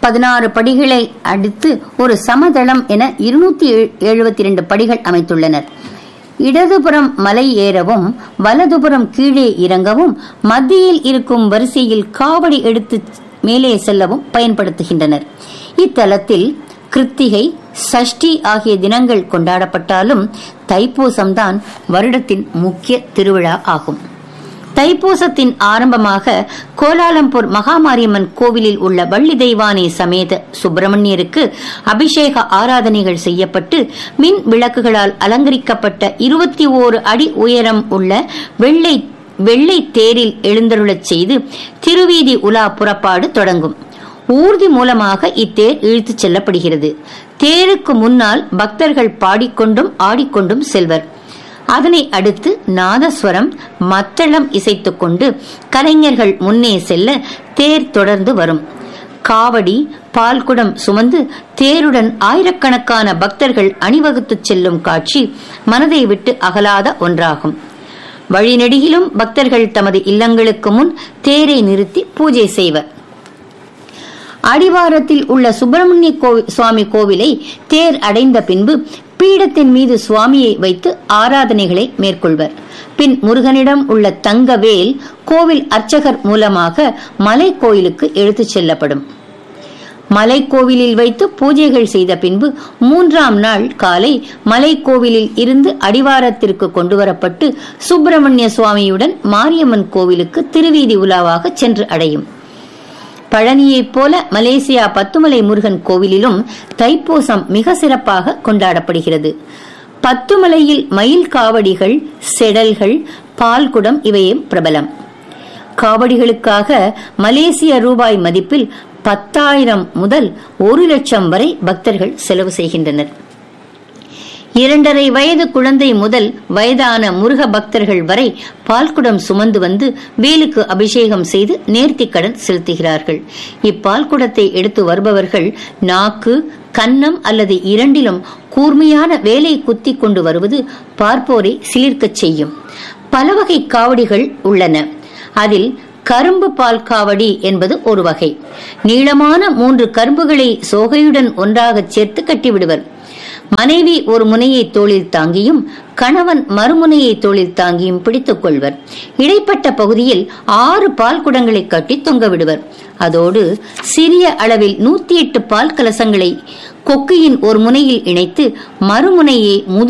பதினாறு படிகளை அடுத்து ஒரு சமதளம் என இருநூத்தி எழுபத்தி இரண்டு படிகள் அமைத்துள்ளனர் இடதுபுறம் மலை ஏறவும் வலதுபுறம் கீழே இறங்கவும் மத்தியில் இருக்கும் வரிசையில் காவடி எடுத்து மேலே செல்லவும் பயன்படுத்துகின்றனர் இத்தலத்தில் கிருத்திகை சஷ்டி ஆகிய தினங்கள் கொண்டாடப்பட்டாலும் தைப்பூசம்தான் வருடத்தின் முக்கிய திருவிழா ஆகும் தைப்பூசத்தின் ஆரம்பமாக கோலாலம்பூர் மகாமாரியம்மன் கோவிலில் உள்ள வள்ளி தெய்வானை சமேத சுப்பிரமணியருக்கு அபிஷேக ஆராதனைகள் செய்யப்பட்டு மின் விளக்குகளால் அலங்கரிக்கப்பட்ட இருபத்தி ஓரு அடி உயரம் உள்ள வெள்ளை வெள்ளை தேரில் எழுந்தருளச் செய்து திருவீதி உலா புறப்பாடு தொடங்கும் ஊர்தி மூலமாக இத்தேர் இழுத்துச் செல்லப்படுகிறது தேருக்கு முன்னால் பக்தர்கள் பாடிக்கொண்டும் ஆடிக்கொண்டும் செல்வர் அதனை அடுத்து நாதஸ்வரம் மத்தளம் இசைத்துக் கொண்டு கலைஞர்கள் முன்னே செல்ல தேர் தொடர்ந்து வரும் காவடி பால்குடம் சுமந்து தேருடன் ஆயிரக்கணக்கான பக்தர்கள் அணிவகுத்துச் செல்லும் காட்சி மனதை விட்டு அகலாத ஒன்றாகும் வழிநெடுகிலும் பக்தர்கள் தமது இல்லங்களுக்கு முன் தேரை நிறுத்தி பூஜை செய்வர் அடிவாரத்தில் உள்ள சுப்பிரமணிய சுவாமி கோவிலை தேர் அடைந்த பின்பு பீடத்தின் மீது சுவாமியை வைத்து ஆராதனைகளை மேற்கொள்வர் பின் முருகனிடம் உள்ள தங்க வேல் கோவில் அர்ச்சகர் மூலமாக மலை கோயிலுக்கு எடுத்துச் செல்லப்படும் மலை கோவிலில் வைத்து பூஜைகள் செய்த பின்பு மூன்றாம் நாள் காலை மலை கோவிலில் இருந்து அடிவாரத்திற்கு கொண்டு வரப்பட்டு சுப்பிரமணிய சுவாமியுடன் மாரியம்மன் கோவிலுக்கு திருவீதி உலாவாக சென்று அடையும் பழனியைப் போல மலேசியா பத்துமலை முருகன் கோவிலிலும் தைப்பூசம் மிக சிறப்பாக கொண்டாடப்படுகிறது பத்துமலையில் மயில் காவடிகள் செடல்கள் பால்குடம் இவையும் பிரபலம் காவடிகளுக்காக மலேசிய ரூபாய் மதிப்பில் பத்தாயிரம் முதல் ஒரு லட்சம் வரை பக்தர்கள் செலவு செய்கின்றனர் இரண்டரை வயது குழந்தை முதல் வயதான முருக பக்தர்கள் வரை பால்குடம் சுமந்து வந்து வேலுக்கு அபிஷேகம் செய்து நேர்த்திக்கடன் செலுத்துகிறார்கள் இப்பால்குடத்தை எடுத்து வருபவர்கள் நாக்கு கன்னம் அல்லது இரண்டிலும் கூர்மையான வேலை குத்தி கொண்டு வருவது பார்ப்போரை சிலிர்க்கச் செய்யும் பல வகை காவடிகள் உள்ளன அதில் கரும்பு பால் காவடி என்பது ஒரு வகை நீளமான மூன்று கரும்புகளை சோகையுடன் ஒன்றாக சேர்த்து கட்டிவிடுவர் மனைவி ஒரு முனையை தோளில் தாங்கியும் கணவன் மறுமுனையை தோளில் தாங்கியும் பிடித்துக் கொள்வர் இடைப்பட்ட பகுதியில் ஆறு பால் குடங்களை கட்டி தொங்க விடுவர் அதோடு சிறிய அளவில் நூத்தி எட்டு பால் கலசங்களை கொக்கியின் ஒரு முனையில் இணைத்து மறுமுனையை